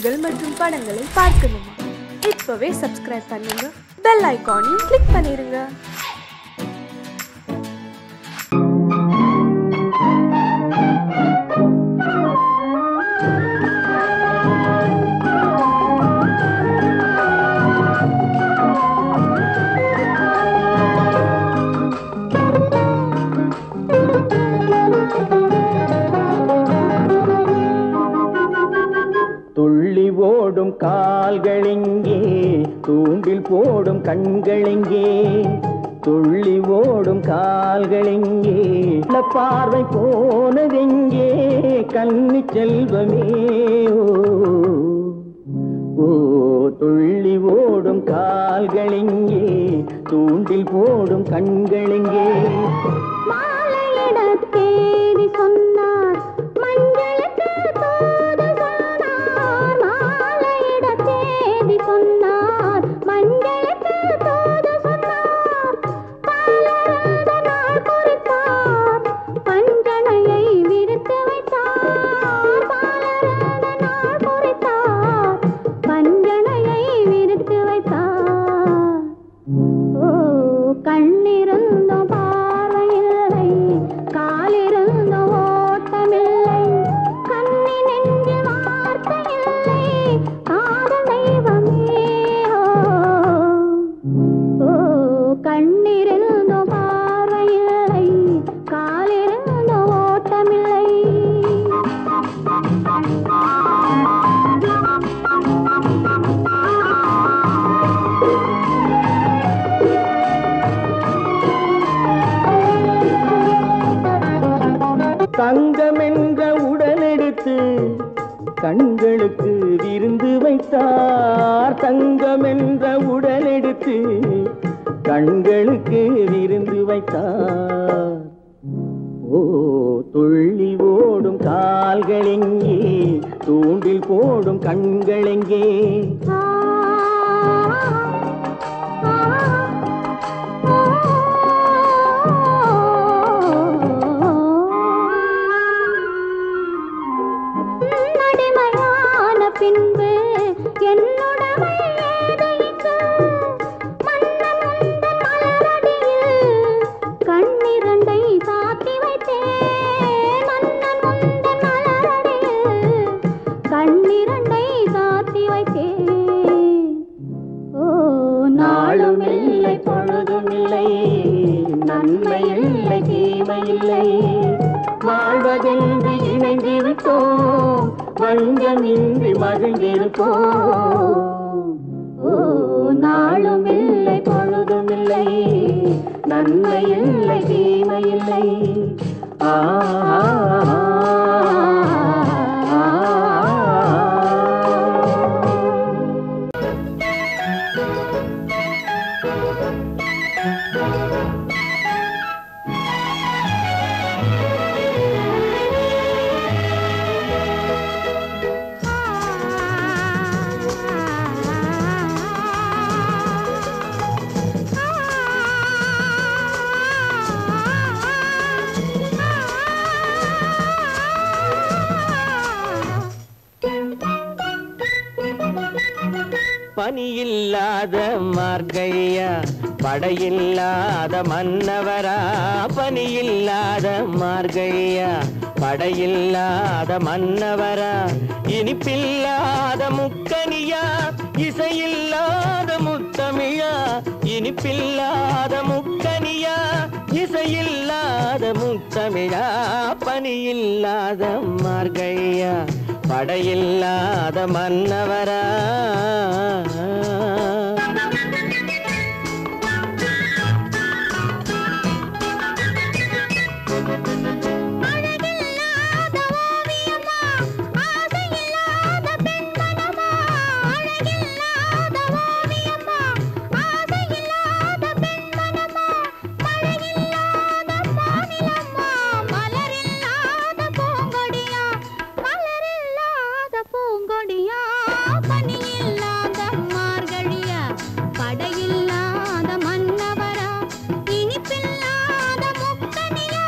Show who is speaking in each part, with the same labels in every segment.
Speaker 1: நிகழ்ச்சிகள் மற்றும் படங்களை பார்க்கணுமா இப்பவே சப்ஸ்கிரைப் பண்ணுங்க பெல் ஐகானையும் கிளிக் பண்ணிருங்க
Speaker 2: துள்ளி ஓடும் கால்களிங்கே தூண்டில் போடும் கண்களிங்கே துள்ளி ஓடும் கால்களிங்கே உள்ள பார்வை போனதெங்கே கன்னி செல்வமே ஓ ஓ துள்ளி ஓடும் கால்களிங்கே தூண்டில் போடும் கண்களிங்கே
Speaker 3: மாலையிட தேதி சொன்னார் மஞ்சளுக்கு தூது சொன்னார் மாலையிட தேதி சொன்னார் மஞ்சளுக்கு தூது சொன்னார் பாலருந்த நாள் குறித்தார் பஞ்சனையை விரித்து வைத்தார் பாலருந்த நாள் குறித்தார் பஞ்சனையை விரித்து வைத்தார் ஓ கண்ணிருந்தும் பார்வையில்லை காலிருந்தும் ஓட்டமில்லை கண்ணி நெஞ்சில் வார்த்தையில்லை காதல் தெய்வமே ஓ கண்ணிருந்தும் பார்வையில்லை காலிருந்தும் ஓட்டமில்லை
Speaker 2: தங்கம் என்ற உடலெடுத்து கண்களுக்கு விருந்து வைத்தார் தங்கம் என்ற உடலெடுத்து கண்களுக்கு விருந்து வைத்தார் ஓ துள்ளி ஓடும் கால்களெங்கே தூண்டில் போடும் கண்களெங்கே
Speaker 3: ஆ ஆ நடிமையான பின்பு என்னுடமை ஏது இங்கு மன்னன் உந்தன் மலரடியில் கண்ணிரண்டை சாத்தி வைத்தேன் மன்னன் உந்தன் மலரடியில் கண்ணிரண்டை சாத்தி வைத்தேன் ஓ
Speaker 2: நாளும் இல்லை பொழுதும் இல்லை நன்மை இல்லை தீமை இல்லை வாழ்வதென்று இணைந்து விட்டோம் வஞ்சமின்றி மகிழ்ந்திருப்போம்
Speaker 3: ஓ நாளும் இல்லை
Speaker 2: பொழுதும் இல்லை நன்மை இல்லை தீமை இல்லை ஆ ஆ, ஆ, ஆ. பனியில்லாத மார்கையா படையில்லாத மன்னவரா பனியில்லாத மார்கையா படையில்லாத மன்னவரா இனிப்பில்லாத முக்கனியா இசையில்லாத முத்தமிழா இனிப்பில்லாத முக்கனியா இசையில்லாத முத்தமிழா பனியில்லாத மார்கையா படையில்லாத மன்னவரா
Speaker 3: அழகில்லாத ஓவியமா ஆசையில்லாத பெண்மனமா அழகில்லாத ஓவியமா ஆசையில்லாத பெண்மனமா மழையில்லாத மாநிலமா மலரில்லாத பூங்கொடியா மலரில்லாத பூங்கொடியா பனியில்லாத மார்கழியா படையில்லாத மன்னவரா இனிப்பில்லாத முக்கனியா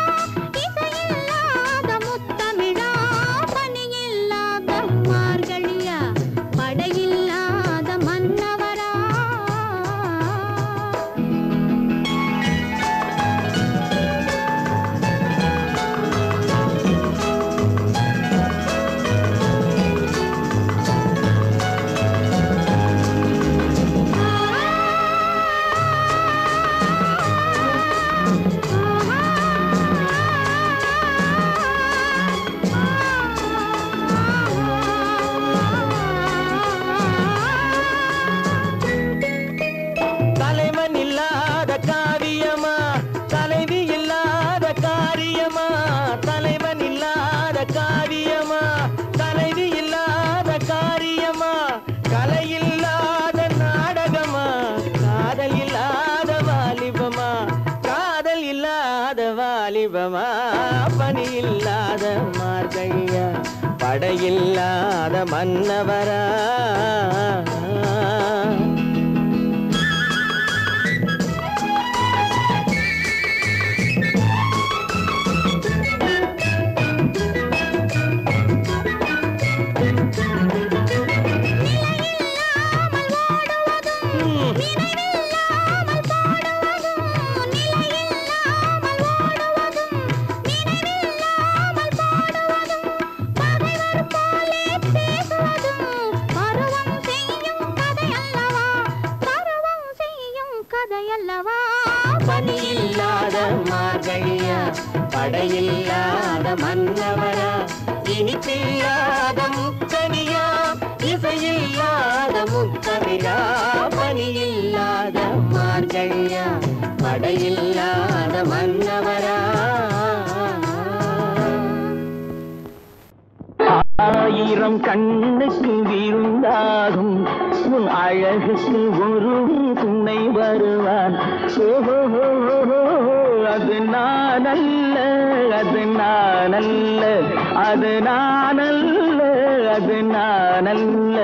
Speaker 3: இசையில்லாத முத்தமிழா பனியில்லாத மார்கழியா
Speaker 2: மன்னவரா
Speaker 3: பருவம் செய்யும் கதையல்லவா பருவம் செய்யும் கதையல்லவா
Speaker 2: பனியில்லாத மார்கழியா படையில்லாத மன்னவரா இனிப்பில்லாத முக்கனியா இசையில்லாத முத்தமிழா பனியில்லாத மார்கழியா படையில்லாத மன்னவரா ஆயிரம் கண்ணுக்கு விருந்தாகும் உன் அழகுக்கு ஒரு துணை வருவான் ஓஹோ அது நான் அல்ல அது நான் அல்ல அது நான் அல்ல அது நான் அல்ல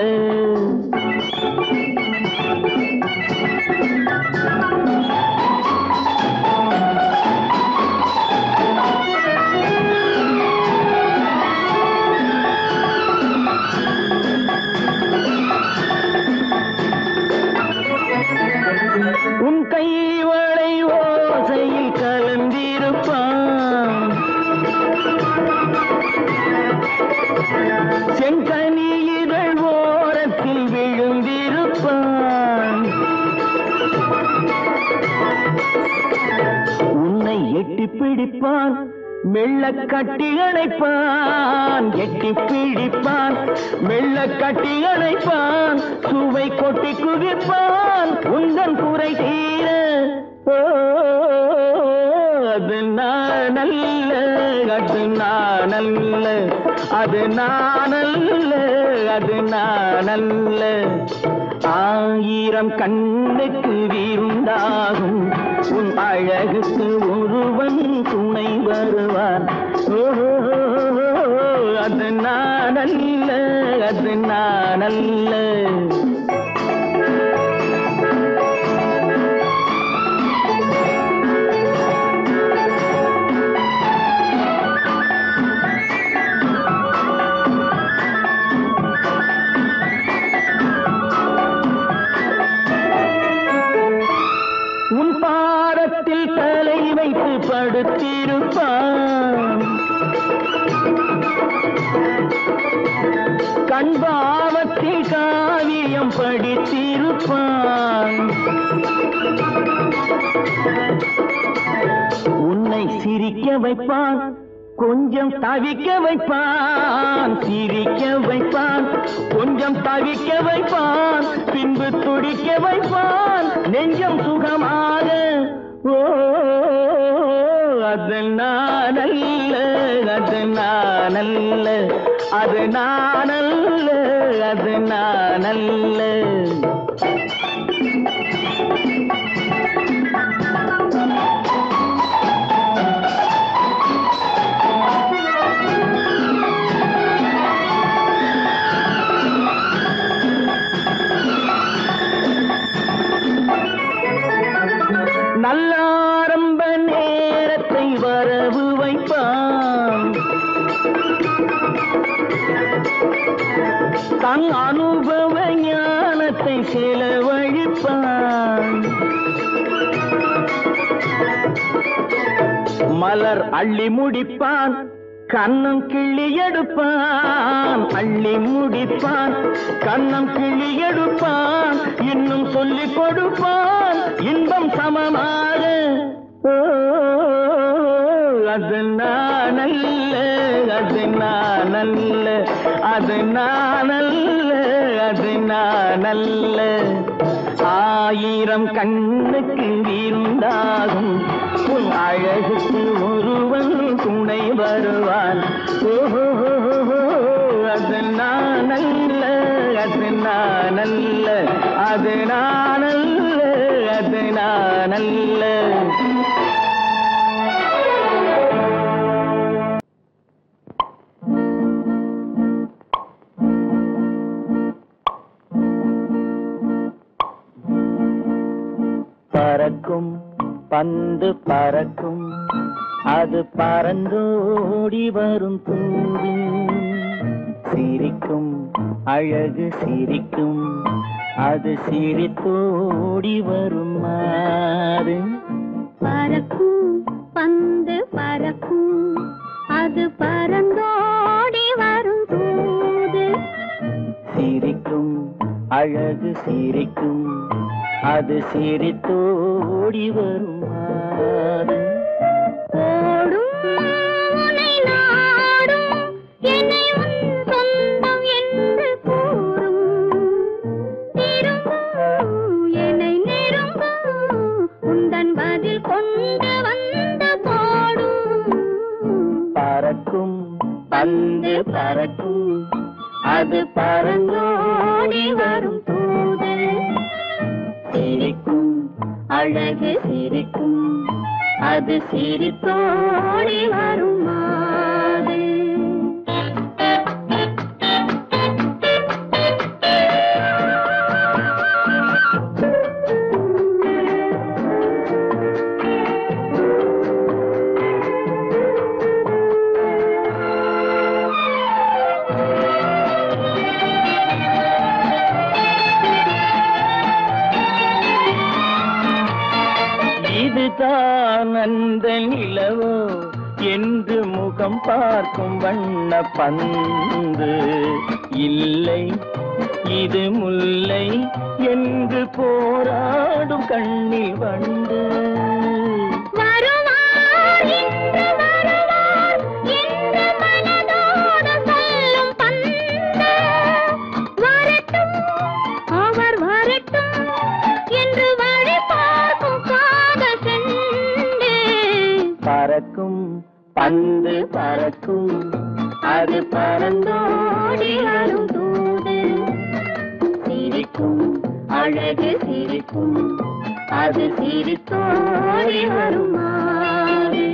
Speaker 2: உன் கைவளை ஓசையில் கலந்திருப்பான் செங்கனி இதழ் ஓரத்தில் விழுந்திருப்பான் உன்னை எட்டி பிடிப்பான் மெல்ல கட்டி அணைப்பான் எட்டி பிடிப்பான் மெல்ல கட்டி அணைப்பான் சுவை கொட்டி குவிப்பான் உந்தன் குறை தீர ஓ, அது நான் அல்ல அது நான் அல்ல அது நான் அல்ல அது நான் அல்ல ஆயிரம் கண்ணுக்கு விருந்தாகும் உன் அழகுக்கு ஒருவன் துணை வருவான் ஓஹோ அது நான் அல்ல அது நான் அல்ல உன் பாரத்தில் தலை வைத்து படுத்திருப்பான் கண் பாவத்தில் காவியம் படித்திருப்பான் உன்னை சிரிக்க வைப்பான் கொஞ்சம் தவிக்க வைப்பான் சிரிக்க வைப்பான் கொஞ்சம் தவிக்க வைப்பான் பின்பு துடிக்க வைப்பான் நெஞ்சம் சுகமாக ஓ அது நான் அல்ல அது நான் அல்ல அது நான் அல்ல அது நான் அல்ல நல்ல ஆரம்ப நேரத்தை வரவு வைப்பான் தன் அனுபவ ஞானத்தை செலவழிப்பான் மலர் அள்ளி முடிப்பான் கண்ணம் கிள்ளி எடுப்பான் அள்ளி முடிப்பான் கண்ணம் கிள்ளி எடுப்பான் இன்னும் சொல்லிக் கொடுப்பான் இன்பம் சமமாக ஓ, அது நான் அல்ல அது நான் அல்ல அது நான் அல்ல அது நான் அல்ல ஆயிரம் கண்ணுக்கு விருந்தாகும் உன் அழகுக்கு ஒருவன் துணை வருவான் ஓஹோ அது நான் அல்ல அது நான் அல்ல அது நான் அல்ல அது நான் அல்ல பறக்கும் பந்து பறக்கும் அது பறந்தோடி வரும் தூது சிரிக்கும் அழகு சிரிக்கும் அது சிரித்தோடி வரும் மாறு
Speaker 3: பறக்கும் பந்து பறக்கும் அது பறந்தோடி வரும் தூது
Speaker 2: சிரிக்கும் அழகு சிரிக்கும் அது சிரித்தோடி வரும் மாறு
Speaker 3: ஓடும் உனை நாடும் என்னை உன் சொந்தம் என்று கூறும் திரும்பும் என்னை நெருங்கும் உந்தன் பதில் கொண்டு வந்து போடும்
Speaker 2: பறக்கும் பந்து பறக்கும் அது பறந்தோடி வரும் தூது சிரிக்கும் அழகு சிரிக்கும் அது சிரித்தோடி வரும் மாது இதுதான் அந்த நிலவோ என்று முகம் பார்க்கும் வண்ண பந்து இல்லை இது முல்லை என்று போராடும் கண்ணில் வண்டு
Speaker 3: வருவார் இன்று வருவார் என்று மனதோடு சொல்லும் பந்து வரட்டும் அவர் வரட்டும் என்று வழி பார்க்கும் காதல் சென்று
Speaker 2: பறக்கும் பந்து பறக்கும் அது பறந்தோடி வரும் தூது சிரிக்கும் அழகு சிரிக்கும் அது சிரித்தோடி வரும் மாறு.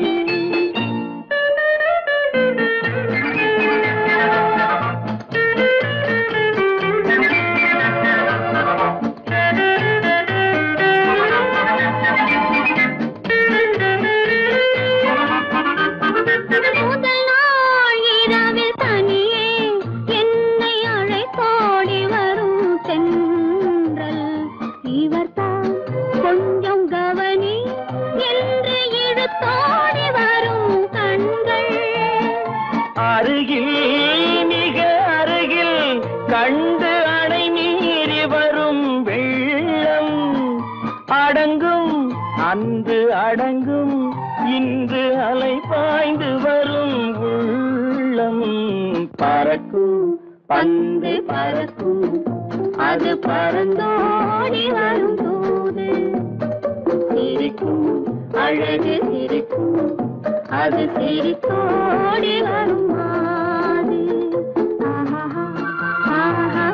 Speaker 3: முதல் நாள் இரவில் தனியே என்னை அழைத்தோடி வரும் தென்றல் இவர்தான் கொஞ்சம் கவனி என்று இழுத்தோடி வரும் கண்கள்
Speaker 2: அருகில் மிக அருகில் கண்டு அணை மீறி வரும் வெள்ளம் அடங்கும் அன்று அடங்கும் இன்று அலை பாய்ந்து வரும் உள்ளம் பறக்கும் பந்து பறக்கும் அது பறந்தோடி வரும் தூது சிரிக்கும் அழகு சிரிக்கும் அது சிரித்தோடி வரும் மாது. ஆஹா, ஆஹா,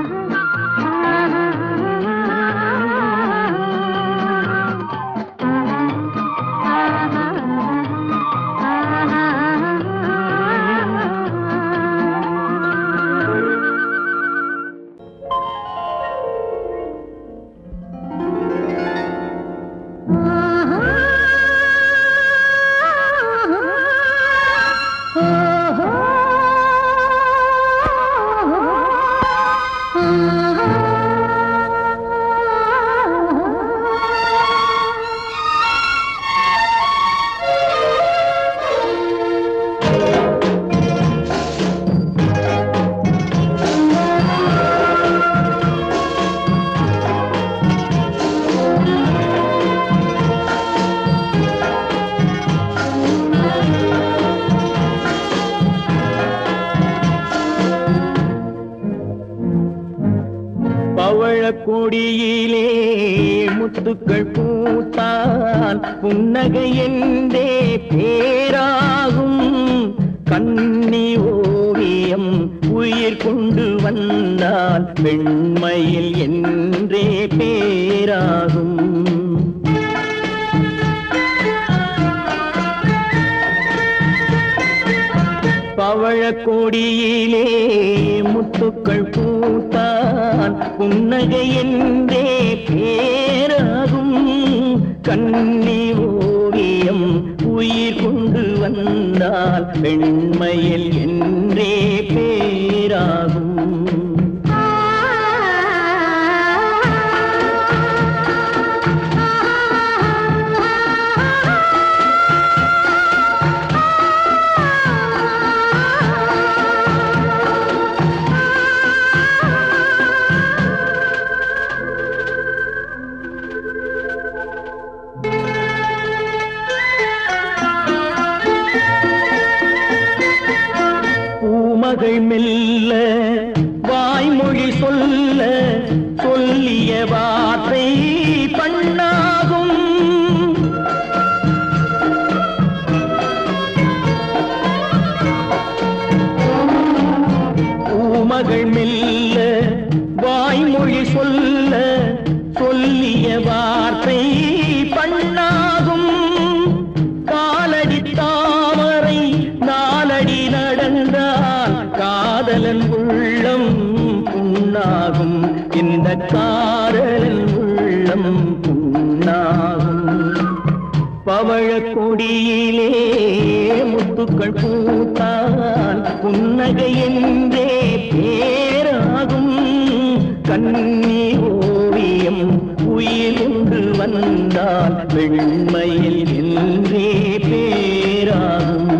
Speaker 2: பவழக்கொடியிலே முத்துக்கள் பூத்தால் புன்னகை என்றே பேராகும் கண்ணி ஓவியம் உயிர் கொண்டு வந்தால் பெண்மையில் என்றே பேராகும் பவழக்கொடியிலே முத்துக்கள் பூத்தான் புன்னகை என்றே பேராகும் கண்ணி ஓவியம் உயிர் கொண்டு வந்தால் பெண்மையில் என்றே பேராகும் பூமகள் மெல்ல வாய்மொழி சொல்ல சொல்லிய வார்த்தை பண்ணாகும் பூமகள் மெல்ல வாய்மொழி சொல்ல சொல்லிய வார்த்தை பண்ணாகும் காலடி தாமரை நாலடி நடந்தால் காதலன் உள்ளம் புண்ணாகும் இந்த காதலன் உள்ளம் புண்ணாகும் பவழ கொடியிலே முத்துக்கள் பூத்தால் புன்னகை என்றே பேராகும் கண்ணி ஓவியம் உயிர் கொண்டு வந்தால் வெண்மையில் என்றே பேராகும்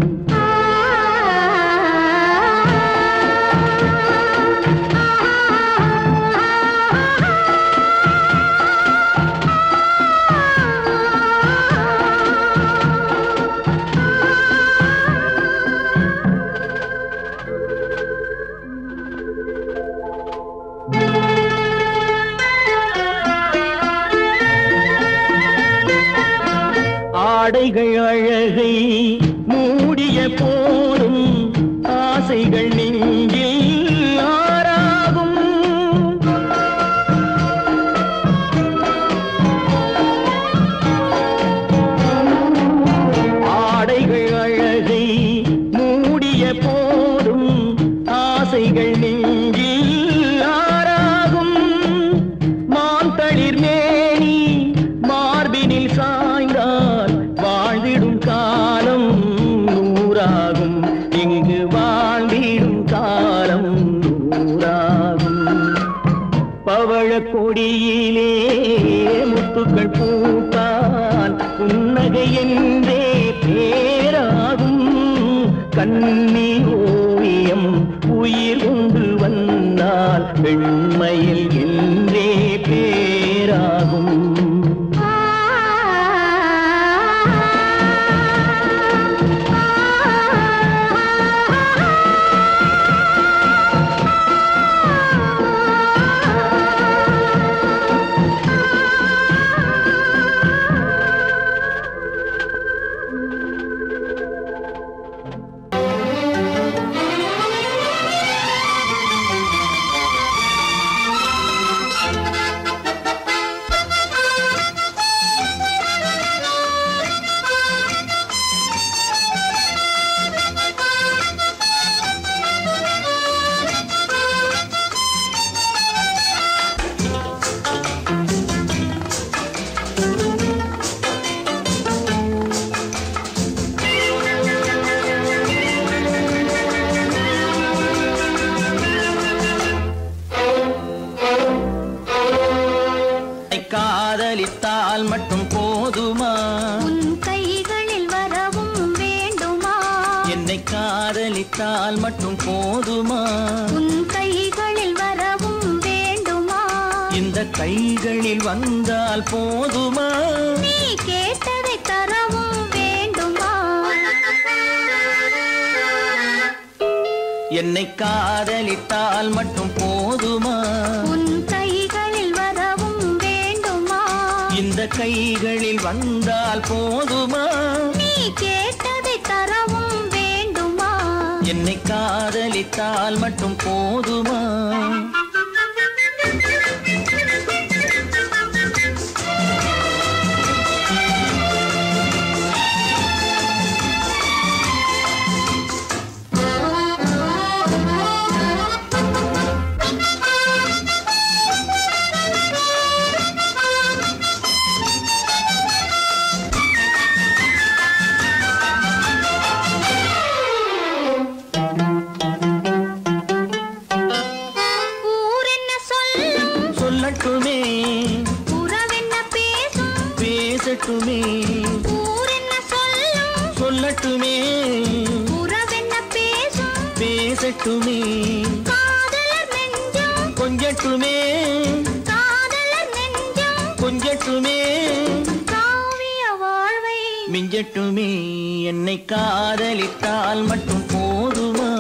Speaker 2: ஆடைகள் அழகை மூடிய போதும் ஆசைகள் நெஞ்சில் ஆறாகும் ஆடைகள் அழகை மூடிய போதும் ஆசைகள் நெஞ்சில் ஆறாகும் மாந்தளிர் மேனி மார்பினில் சாய்ந்தால் வாழ்ந்திடும் காலம் நூறாகும் இங்கு வாழ்ந்திடும் காலம் நூறாகும் பவழ கொடியிலே முத்துக்கள் பூத்தால் புன்னகை என்றே பேராகும் கண்ணி ஓவியம் உயிர் கொண்டு வந்தால் பெண்மையில் என்றே பேராகும் காதலித்தால் மட்டும் போதுமா
Speaker 3: உன் கைகளில் வரவும் வேண்டுமா
Speaker 2: என்னை காதலித்தால் மட்டும் போதுமா
Speaker 3: உன் கைகளில் வரவும் வேண்டுமா
Speaker 2: இந்த கைகளில் வந்தால் போதுமா
Speaker 3: நீ கேட்டதை தரவும் வேண்டுமா
Speaker 2: என்னை காதலித்தால் மட்டும் போதுமா
Speaker 3: உன் கைகளில் வரவும் வேண்டுமா
Speaker 2: இந்த கைகளில் வந்தால் போதுமா
Speaker 3: நீ கேட்டதை தரவும் வேண்டுமா
Speaker 2: என்னை காதலித்தால் மட்டும் போதுமா சொல்லட்டுமே
Speaker 3: ஊர் என்ன சொல்லும்
Speaker 2: சொல்லட்டுமே
Speaker 3: உறவென்ன பேசும்
Speaker 2: பேசட்டுமே
Speaker 3: காதலர் நெஞ்சம்
Speaker 2: கொஞ்சட்டுமே
Speaker 3: காதலர் நெஞ்சம்
Speaker 2: கொஞ்சட்டுமே
Speaker 3: காவிய வாழ்வை
Speaker 2: மிஞ்சட்டுமே என்னை காதலித்தால் மட்டும் போதுமா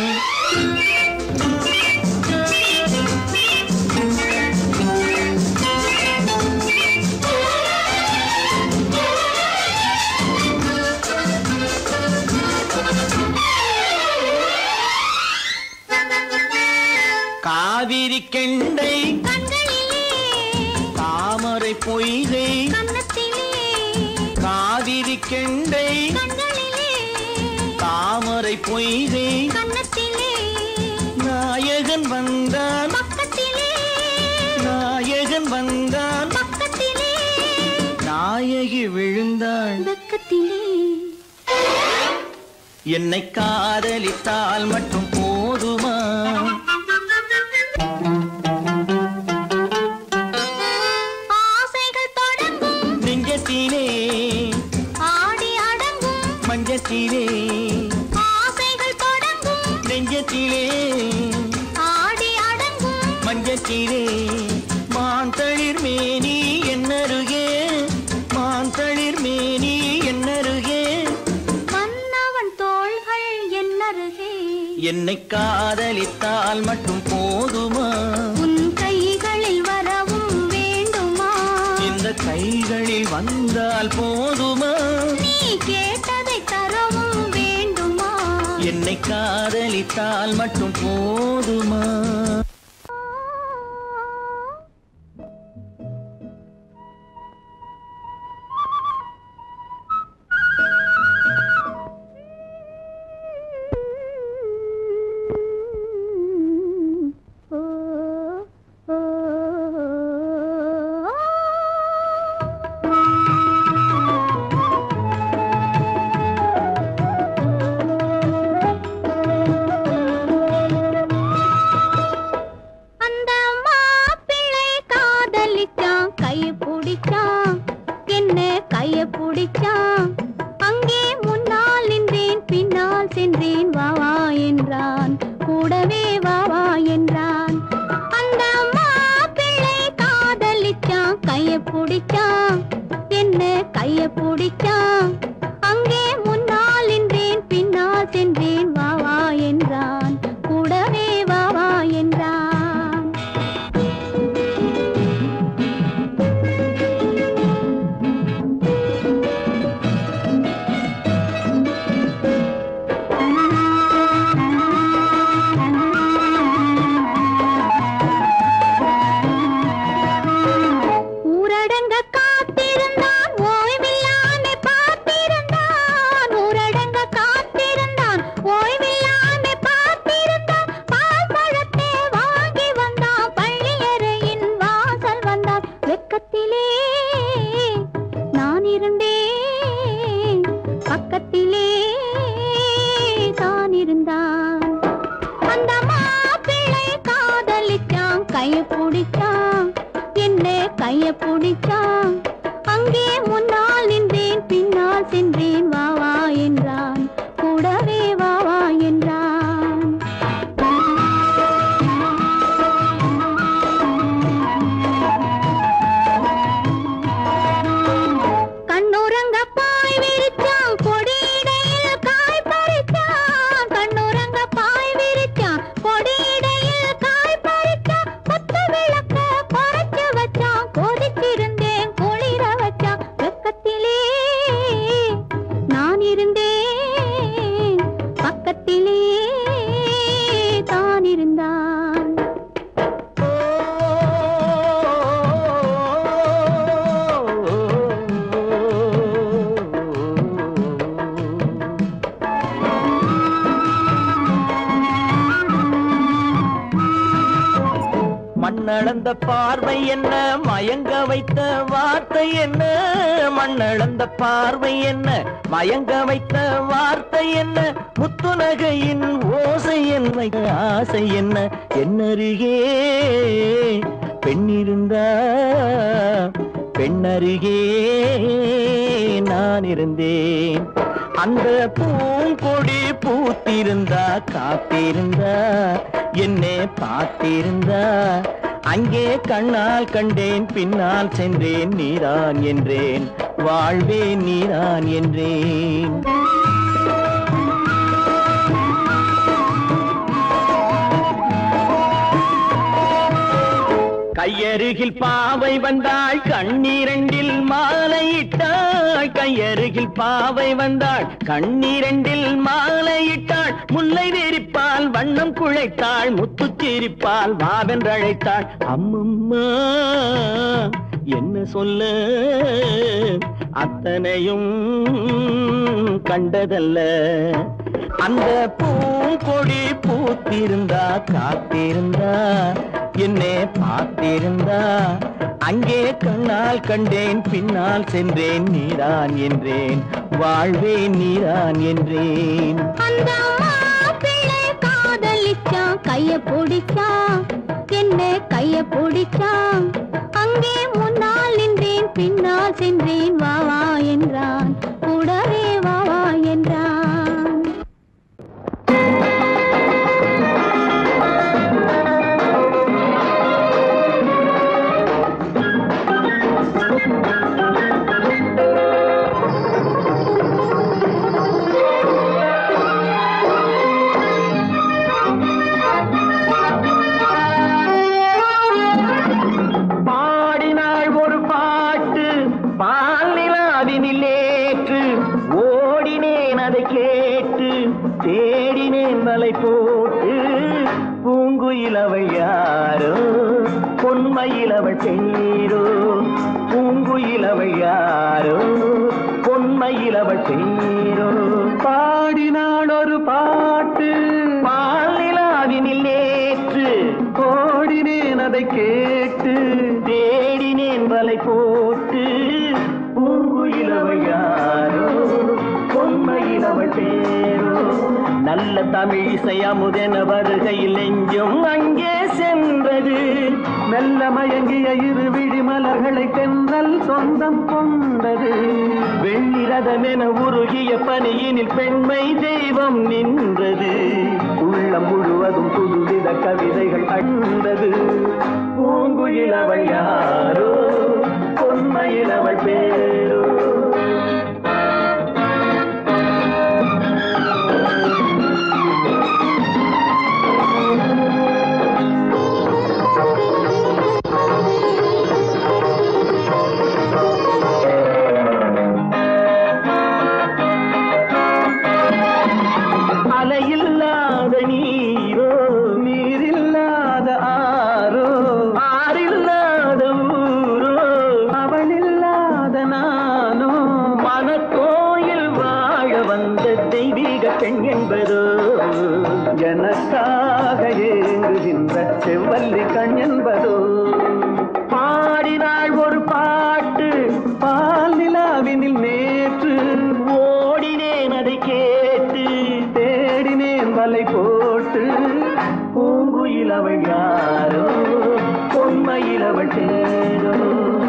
Speaker 2: காவிரி கெண்டை
Speaker 3: கண்களிலே
Speaker 2: தாமரை பொய்கை
Speaker 3: கன்னத்திலே
Speaker 2: காவிரி கெண்டை
Speaker 3: கண்களிலே
Speaker 2: தாமரை பொய்கை
Speaker 3: கன்னத்திலே
Speaker 2: நாயகன் வந்தான்
Speaker 3: பக்கத்திலே
Speaker 2: நாயகன் வந்தான்
Speaker 3: பக்கத்திலே
Speaker 2: நாயகி விழுந்தாள்
Speaker 3: பக்கத்திலே
Speaker 2: என்னை காதலித்தால் மட்டும் போதுமா
Speaker 3: ஆசைகள் தொடங்கும்
Speaker 2: நெஞ்சத்திலே
Speaker 3: ஆடி அடங்கும்
Speaker 2: மஞ்சத்திலே
Speaker 3: ஆசைகள் தொடங்கும்
Speaker 2: நெஞ்சத்திலே
Speaker 3: ஆடி அடங்கும்
Speaker 2: மஞ்சத்திலே மாந்தளிர் மேனி என்னருகே மாந்தளிர் மேனி என்னருகே
Speaker 3: மன்னவன் தோள்கள் என்னருகே
Speaker 2: என்னை காதலித்தால் மட்டும் போதுமா
Speaker 3: உன் கைகளில் வரவும் வேண்டுமா
Speaker 2: இந்த கைகளில் வந்தால் போதுமா
Speaker 3: நீ கேட்டதை தரவும் வேண்டுமா
Speaker 2: என்னை காதலித்தால் மட்டும் போதுமா
Speaker 3: அந்த மாப்பிள்ளை காதலிச்சான் கைய பிடிச்சான் என்ன கைய பிடிச்சான் அங்கே முன்னால் நின்றேன் பின்னால் சென்றேன் வா வா என்றான் கூடவே வா வா என்றான் அந்த மாப்பிள்ளை காதலிச்சான் கைய பிடிச்சான் என்ன கைய பிடிச்சான் அங்கே முன்னால் நின்றேன் பின்னால் சென்றேன் வா வா என்றான் கூடவே வா வா என்றான் ஊரடங்க காத்திருந்தான் ஓய்வில்லாமே பார்த்திருந்தான் ஊரடங்க காத்திருந்தான் ஓய்வில்லாமே பார்த்திருந்தான் பால் பழத்தை வாங்கி வந்தான் பள்ளியறையின் வாசல் வந்தான் வெக்கத்திலே நான் இருந்தேன் பக்கத்திலே தான் இருந்தான் அந்த மாப்பிள்ளை காதலிச்சான் கைய பிடிச்சான் என்ன கைய பிடிச்சான் அங்கே முன்னால் நின்றேன் பின்னால் சென்றேன் வா வா என்றான் கூடவே வா வா என்றான் கண்ணுறங்க பாய் விரிச்சான் கொடியிடையில் காய் பறிச்சான் கண்ணுறங்க பாய் விரிச்சான் கொடியிடையில் காய் பறிச்சான் கொத்து விளக்க குறைச்சு வச்சான் கொதிச்சிருந்தேன் குளிர வச்சான் வெக்கத்திலே நான் இருந்தேன் பக்கத்திலே தான் இருந்தான்
Speaker 2: மண்ணளந்த பார்வை என்ன மயங்க வைத்த வார்த்தை என்ன மண்ணளந்த பார்வை என்ன மயங்க வைத்த வார்த்தை என்ன முத்துநகையின் ஓசை என்ன ஆசை என்ன என்னருகே பெண்ணிருந்தா பெண்ணருகே நான் இருந்தேன் அந்த பூங்கொடி பூத்திருந்தா காத்திருந்தா என்னை பார்த்திருந்தா அங்கே கண்ணால் கண்டேன் பின்னால் சென்றேன் நீரான் என்றேன் வாழ்வே நீரான் என்றேன் கையருகில் பாவை வந்தாள் கண்ணீரண்டில் மாலையிட்டாள் கையருகில் பாவை வந்தாள் கண்ணீரண்டில் மாலையிட்டாள் முல்லை வெறிப்பால் வண்ணம் குழைத்தாள் முத்து சிரிப்பால் வாவென்றழைத்தாள் அம்மம்மா என்ன சொல்ல அத்தனையும் கண்டதல்ல அந்த பூங்கொடி பூத்திருந்தா காத்திருந்தா என்னை பார்த்திருந்தா அங்கே கண்ணால் கண்டேன் பின்னால் சென்றேன் நீரான் என்றேன் வாழ்வே நீரான் என்றேன்
Speaker 3: அந்த மாப்பிள்ளை காதலிச்சான் கைய பிடிச்சான் என்ன கைய பிடிச்சான் அங்கே முன்னால் நின்றேன் பின்னால் சென்றேன் வா வா என்றான் கூடவே வா வா என்றான்
Speaker 2: பாடினாள் ஒரு பாட்டு பாலிலாவினில் ஏற்று ஓடினேன் அதை கேட்டு தேடினேன் மலை போட்டு பூங்குயிலவள் யாரோ பொன்மையிலவள் பேரோ பூங்குயிலவள் யாரோ பொன்மையிலவள் பேரோ பாடினாள் ஒரு பாட்டு பாலிலாவினில் நேற்று ஓடினேன் அதை கேட்டு தேடினேன் வலை போட்டு பூங்குயிலவள் யாரோ பொன்மையிலவள் பேரோ நல்ல தமிழ் இசை அமுதென வருகையில் நெஞ்சும் அங்கே சென்றது மெல்ல மயங்கிய இரு விழி மலர்களை தென்றல் சொந்தம் கொண்டது வெண்ணிரதமென உருகிய பனியினில் பெண்மை தெய்வம் நின்றது உள்ளம் முழுவதும் புதுவித கவிதைகள் அண்டது பூங்குயிலவள் யாரோ பொன்மையிலவள் பேரோ அலையில்லாத நீரோ நீரில்லாத ஆரோ ஆறில்லாத ஊரோ அவளில்லாத நானோ மனக்கோயில் வாழ வந்த தெய்வீக பெண் என்பதோ எனக்காக ஏங்குகின்ற செவ்வல்லி கண் என்பதோ பாடினாள் ஒரு பாட்டு பால் நிலாவினில் நேற்று ஓடினேன் அதை கேட்டு தேடினேன் வலை போட்டு பூங்குயில் அவள் யாரோ பொன்மையில் அவள் தேரோ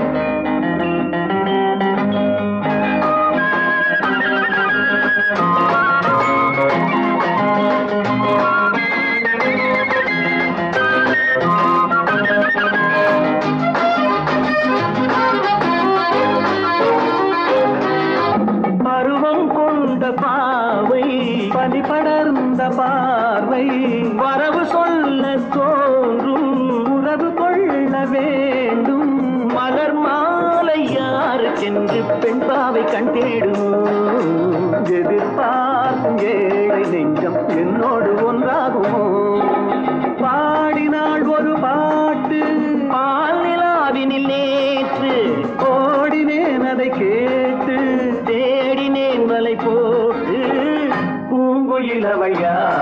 Speaker 2: பருவம் கொண்ட பாவை பனி படர்ந்த பார்வை வரவு சொல்ல தோன்றும் உறவு கொள்ள வேண்டும் மலர் மாலை யாருக்கென்று பெண் பாவை கண் தேடும் எதிர்பார்க்கும் ஏழை நெஞ்சம் என்னோடு ஒன்றாகுமோ பாடினாள் ஒரு பாட்டு பால் நிலாவினில் நேற்று ஓடினேன் அதை கேட்டு தேடினேன் வலை போட்டு பூங்குயிலவள் யார்